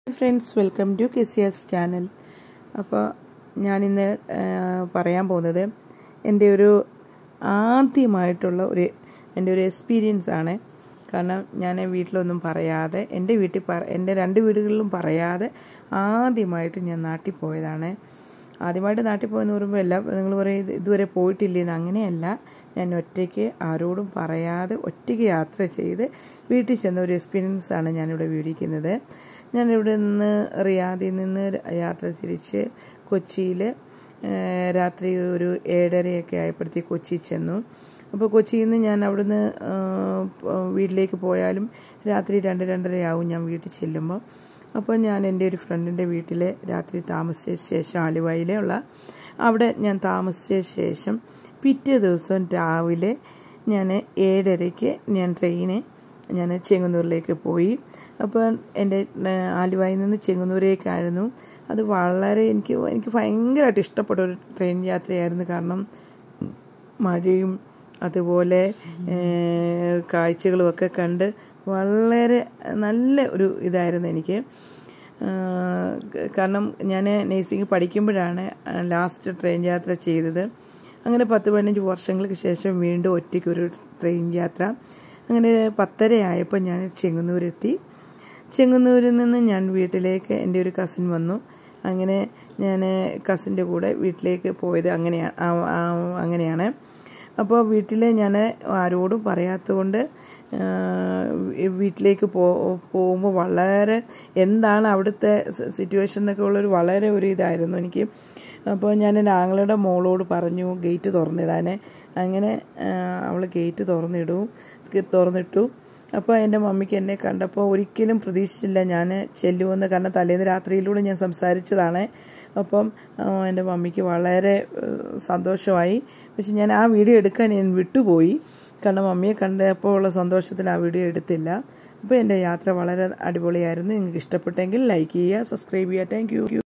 friends welcome to കെസിയാസ് channel അപ്പോൾ ഞാനിന്ന് ആ, പറയാൻ പോകുന്നത് എൻ്റെ ഒരു ആദ്യമായിട്ടുള്ള ഒരു എൻ്റെ ഒരു എക്സ്പീരിയൻസ് ആണ് കാരണം ഞാൻ വീട്ടിലൊന്നും പറയാതെ എൻ്റെ വീട്ടിൽ പറ എൻ്റെ രണ്ട് വീടുകളിലും പറയാതെ ആദ്യമായിട്ട് ഞാൻ നാട്ടിൽ പോയതാണ് ആദ്യമായിട്ട് നാട്ടിൽ പോയെന്ന് പറയുമ്പോൾ എല്ലാം നിങ്ങൾ പറയും "ഇത് ഇതുവരെ പോയിട്ടില്ലേന്ന് അങ്ങനെയല്ല ഞാൻ ഒറ്റയ്ക്ക് ആരോടും പറയാതെ ഒറ്റയ്ക്ക് യാത്ര ചെയ്ത് വീട്ടിൽ ചെന്ന ഒരു എക്സ്പീരിയൻസ് ആണ് ഞാനിവിടെ വിവരിക്കുന്നത് ഞാനിവിടെ നിന്ന് റിയാദിൽ നിന്ന് യാത്ര തിരിച്ച് കൊച്ചിയിൽ രാത്രി ഒരു ഏഴരയൊക്കെ ആയപ്പോഴത്തേക്ക് കൊച്ചി ചെന്നു അപ്പോൾ കൊച്ചിയിൽ നിന്ന് ഞാൻ അവിടുന്ന് ആ, പ- വീട്ടിലേക്ക് പോയാലും രാത്രി രണ്ട് രണ്ടരയാവും ഞാൻ വീട്ടിൽ ചെല്ലുമ്പോൾ അപ്പോൾ ഞാൻ എൻ്റെ ഒരു ഫ്രണ്ടിൻ്റെ വീട്ടിൽ രാത്രി താമസിച്ച ശേഷം ആലുവയിലുള്ള അവിടെ ഞാൻ താമസിച്ച ശേഷം പിറ്റേ ദിവസം രാവിലെ ഞാൻ ഏഴരയ്ക്ക് ഞാൻ ട്രെയിന് ഞാൻ ചെങ്ങന്നൂരിലേക്ക് പോയി അപ്പോൾ എൻ്റെ ഏഹ്, ആലുവയിൽ നിന്ന് ചെങ്ങന്നൂരേക്കായിരുന്നു അത് വളരെ എനിക്ക് എനിക്ക് ഭയങ്കരമായിട്ട് ഇഷ്ടപ്പെട്ട ഒരു ട്രെയിൻ യാത്രയായിരുന്നു കാരണം മഴയും അതുപോലെ ഏഹ്, കാഴ്ചകളും ഒക്കെ കണ്ട് വളരെ നല്ല ഒരു ഇതായിരുന്നു എനിക്ക് ആഹ് കാരണം ഞാൻ നേഴ്സിംഗ് പഠിക്കുമ്പോഴാണ് ലാസ്റ്റ് ട്രെയിൻ യാത്ര ചെയ്തത് അങ്ങനെ പത്ത് പതിനഞ്ച് വർഷങ്ങൾക്ക് ശേഷം വീണ്ടും ഒറ്റയ്ക്കൊരു ട്രെയിൻ യാത്ര അങ്ങനെ പത്തര ആയപ്പോൾ ഞാൻ ചെങ്ങന്നൂരെത്തി ചെങ്ങന്നൂരിൽ നിന്ന് ഞാൻ വീട്ടിലേക്ക് എൻ്റെ ഒരു കസിൻ വന്നു അങ്ങനെ ഞാൻ കസിൻ്റെ കൂടെ വീട്ടിലേക്ക് പോയത് അങ്ങനെയാണ് അങ്ങനെയാണ് അപ്പോൾ വീട്ടിൽ ഞാൻ ആരോടും പറയാത്തതുകൊണ്ട് വീട്ടിലേക്ക് പോ പോകുമ്പോൾ വളരെ എന്താണ് അവിടുത്തെ സിറ്റുവേഷൻ എന്നൊക്കെ ഉള്ളൊരു വളരെ ഒരു ഇതായിരുന്നു എനിക്ക് അപ്പോൾ ഞാൻ എൻ്റെ ആങ്ങളുടെ മോളോട് പറഞ്ഞു ഗേറ്റ് തുറന്നിടാൻ അങ്ങനെ അവൾ ഗേറ്റ് തുറന്നിടും തുറന്നിട്ടു അപ്പോൾ എൻ്റെ മമ്മിക്ക് എന്നെ കണ്ടപ്പോൾ ഒരിക്കലും പ്രതീക്ഷിച്ചില്ല ഞാൻ ചെല്ലുമെന്ന് കാരണം തലേന്ന് രാത്രിയിലൂടെ ഞാൻ സംസാരിച്ചതാണ് അപ്പം ആ, എൻ്റെ മമ്മിക്ക് വളരെ ഏഹ്, സന്തോഷമായി പക്ഷെ ഞാൻ ആ വീഡിയോ എടുക്കാൻ ഞാൻ വിട്ടുപോയി കാരണം മമ്മിയെ കണ്ടപ്പോൾ ഉള്ള സന്തോഷത്തിൽ ആ വീഡിയോ എടുത്തില്ല അപ്പോൾ എൻ്റെ യാത്ര വളരെ അടിപൊളിയായിരുന്നു നിങ്ങൾക്ക് ഇഷ്ടപ്പെട്ടെങ്കിൽ ലൈക്ക് ചെയ്യുക സബ്സ്ക്രൈബ് ചെയ്യുക താങ്ക്